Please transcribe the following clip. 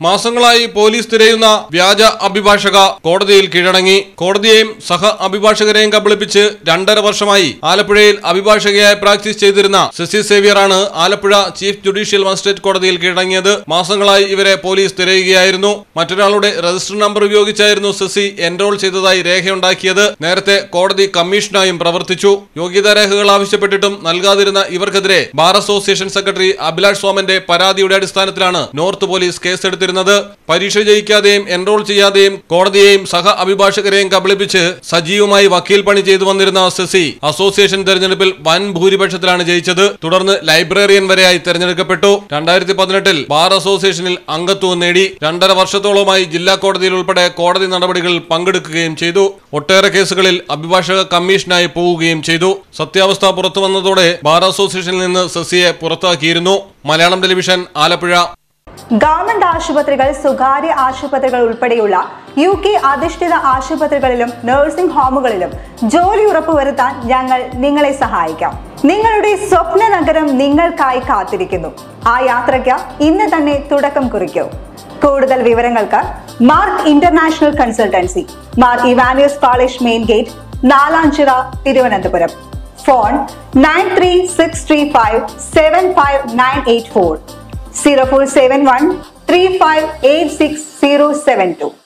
മാസങ്ങളായി പോലീസ് തിരയുന്ന വ്യാജ അഭിഭാഷക കോടതിയിൽ കീഴടങ്ങി കോടതിയെയും സഹ അഭിഭാഷകരെയും കബളിപ്പിച്ച് രണ്ടര വർഷമായി ആലപ്പുഴയിൽ അഭിഭാഷകയായി പ്രാക്ടീസ് ചെയ്തിരുന്ന ശശി സേവ്യറാണ് ആലപ്പുഴ ചീഫ് ജുഡീഷ്യൽ മജിസ്ട്രേറ്റ് കോടതിയിൽ കീഴടങ്ങിയത് മാസങ്ങളായി ഇവരെ പോലീസ് തിരയുകയായിരുന്നു മറ്റൊരാളുടെ രജിസ്റ്റർ നമ്പർ ഉപയോഗിച്ചായിരുന്നു ശശി എൻറോൾ ചെയ്തതായി രേഖയുണ്ടാക്കിയത് നേരത്തെ കോടതി കമ്മീഷനായും പ്രവർത്തിച്ചു യോഗ്യതാ രേഖകൾ ആവശ്യപ്പെട്ടിട്ടും നൽകാതിരുന്ന ഇവർക്കെതിരെ ബാർ അസോസിയേഷൻ സെക്രട്ടറി അഭിലാഷ് സോമന്റെ പരാതിയുടെ അടിസ്ഥാനത്തിലാണ് നോർത്ത് പോലീസ് കേസെടുത്തിരുന്നത് പരീക്ഷ ജയിക്കാതെയും എൻറോൾ ചെയ്യാതെയും കോടതിയെയും സഹ അഭിഭാഷകരെയും കബളിപ്പിച്ച് സജീവമായി വക്കീൽ പണി ചെയ്തു വന്നിരുന്ന ശശി അസോസിയേഷൻ തെരഞ്ഞെടുപ്പിൽ വൻ ഭൂരിപക്ഷത്തിലാണ് ജയിച്ചത് തുടർന്ന് ലൈബ്രറിയൻ വരെയായി തെരഞ്ഞെടുക്കപ്പെട്ടു രണ്ടായിരത്തി പതിനെട്ടിൽ ബാർ അസോസിയേഷനിൽ അംഗത്വം നേടി രണ്ടര വർഷത്തോളമായി ജില്ലാ കോടതിയിൽ ഉൾപ്പെടെ കോടതി നടപടികളിൽ പങ്കെടുക്കുകയും ചെയ്തു ഒട്ടേറെ കേസുകളിൽ അഭിഭാഷക കമ്മീഷനായി പോവുകയും ചെയ്തു സത്യാവസ്ഥ പുറത്തു വന്നതോടെ ബാർ അസോസിയേഷനിൽ നിന്ന് ശശിയെ പുറത്താക്കിയിരുന്നു മലയാളം ടെലിവിഷൻ ആലപ്പുഴ ഗവൺമെന്റ് ആശുപത്രികൾ സ്വകാര്യ ആശുപത്രികൾ ഉൾപ്പെടെയുള്ള യു കെ അധിഷ്ഠിത ആശുപത്രികളിലും നഴ്സിംഗ് ഹോമുകളിലും ജോലി ഉറപ്പുവരുത്താൻ ഞങ്ങൾ നിങ്ങളെ സഹായിക്കാം നിങ്ങളുടെ സ്വപ്ന നഗരം നിങ്ങൾക്കായി കാത്തിരിക്കുന്നു ആ യാത്രയ്ക്ക് ഇന്ന് തന്നെ തുടക്കം കുറിക്കൂ കൂടുതൽ വിവരങ്ങൾക്ക് mark international consultancy Mar Ivanios college main gate Nalanchira Thiruvananthapuram phone nine three six three five seven five nine eight four 0471 3586 072.